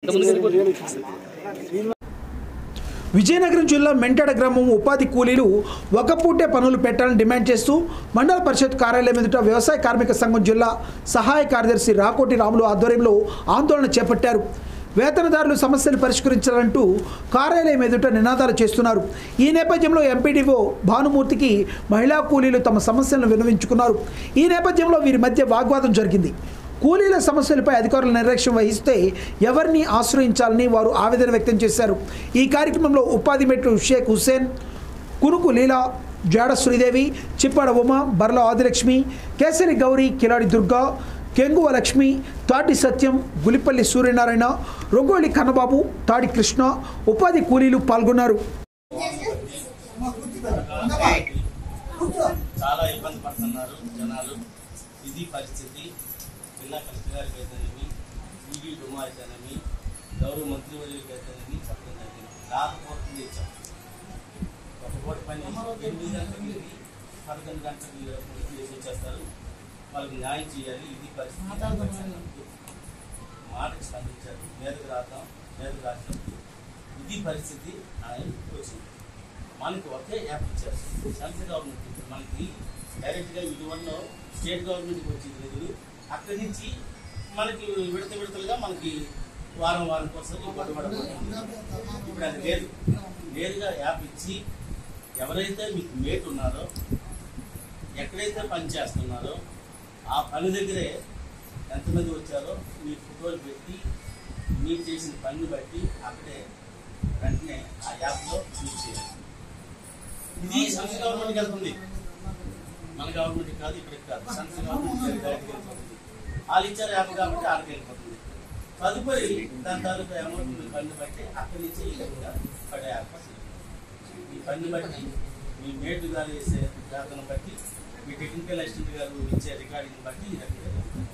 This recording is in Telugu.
విజయనగరం జిల్లా మెంటాడ గ్రామం ఉపాధి కూలీలు ఒక పూటే పనులు పెట్టాలని డిమాండ్ చేస్తూ మండల పరిషత్ కార్యాలయం ఎదుట వ్యవసాయ కార్మిక సంఘం జిల్లా సహాయ కార్యదర్శి రాకోటి రాములు ఆధ్వర్యంలో ఆందోళన చేపట్టారు వేతనదారులు సమస్యలు పరిష్కరించాలంటూ కార్యాలయం ఎదుట నినాదాలు చేస్తున్నారు ఈ నేపథ్యంలో ఎంపీడీఓ భానుమూర్తికి మహిళా కూలీలు తమ సమస్యలను విన్నవించుకున్నారు ఈ నేపథ్యంలో వీరి మధ్య వాగ్వాదం జరిగింది కూలీల సమస్యలపై అధికారులు నిర్లక్ష్యం వహిస్తే ఎవరిని ఆశ్రయించాలని వారు ఆవేదన వ్యక్తం చేశారు ఈ కార్యక్రమంలో ఉపాధి మెట్టు షేక్ హుస్సేన్ కునుకు లీలా జాడ శ్రీదేవి చిప్పాడ ఉమ బర్ల ఆదిలక్ష్మి కేసరి గౌరి కిలాడి దుర్గా కెంగువ లక్ష్మి తాటి సత్యం గులిపల్లి సూర్యనారాయణ రొగోళి కన్నబాబు తాడి కృష్ణ ఉపాధి కూలీలు పాల్గొన్నారు చాలా ఇబ్బంది పడుతున్నారు జనాలు ఇది పరిస్థితి జిల్లా కలెక్టర్ గారికి అయితేనేమి ఈడీ డుమా అయితేనేమి గౌరవ మంత్రివర్యులకి అయితేనేమి చెప్పడం జరిగింది రాకపోతుంది ఇచ్చాం ఒక కోటి పని ఎనిమిది గంటలకు వెళ్ళి పదకొండు గంటలకు చేసి వచ్చేస్తారు వాళ్ళకి న్యాయం చేయాలి ఇది పరిస్థితి మాటకు స్పందించారు మీదకు రాద్దాం మీదకు రాసినప్పుడు ఇది పరిస్థితి ఆయన వచ్చింది మనకి ఒకే యాప్ ఇచ్చారు సెంట్రల్ గవర్నమెంట్ ఇప్పుడు మనకి డైరెక్ట్గా ఇదివన్నో స్టేట్ గవర్నమెంట్కి వచ్చింది నిధులు అక్కడి నుంచి మనకి విడత విడతలుగా మనకి వారం వారం కోసం ఇప్పుడు అది లేదు నేరుగా యాప్ ఇచ్చి ఎవరైతే మీకు మేట్ ఉన్నారో ఎక్కడైతే పని చేస్తున్నారో ఆ పని దగ్గరే ఎంతమంది వచ్చారో మీ ఫోటోలు పెట్టి మీరు చేసిన పనిని బట్టి అక్కడే వెంటనే ఆ యాప్లో యూజ్ చేయాలి ఇది సెంట్రల్ గవర్నమెంట్కి వెళ్తుంది మన గవర్నమెంట్ కాదు ఇక్కడికి కాదు సెంట్రల్ గవర్నమెంట్ డైరెక్ట్గా వెళ్తుంది వాళ్ళు ఇచ్చారు యాప్ కాబట్టి ఆడికి వెళ్ళిపోతుంది తదుపరి దాని తాలూకా అమౌంట్ మీ పన్ను బట్టి అక్కడి నుంచి ఈ విధంగా పడే అవకాశం ఉంది. మీ పన్ను బట్టి మీ మేటు గారు వేసే వేతనం బట్టి మీ టెక్నికల్ అసిస్టెంట్ గారు ఇచ్చే రికార్డింగ్ బట్టి ఈ రకంగా జరుగుతుంది.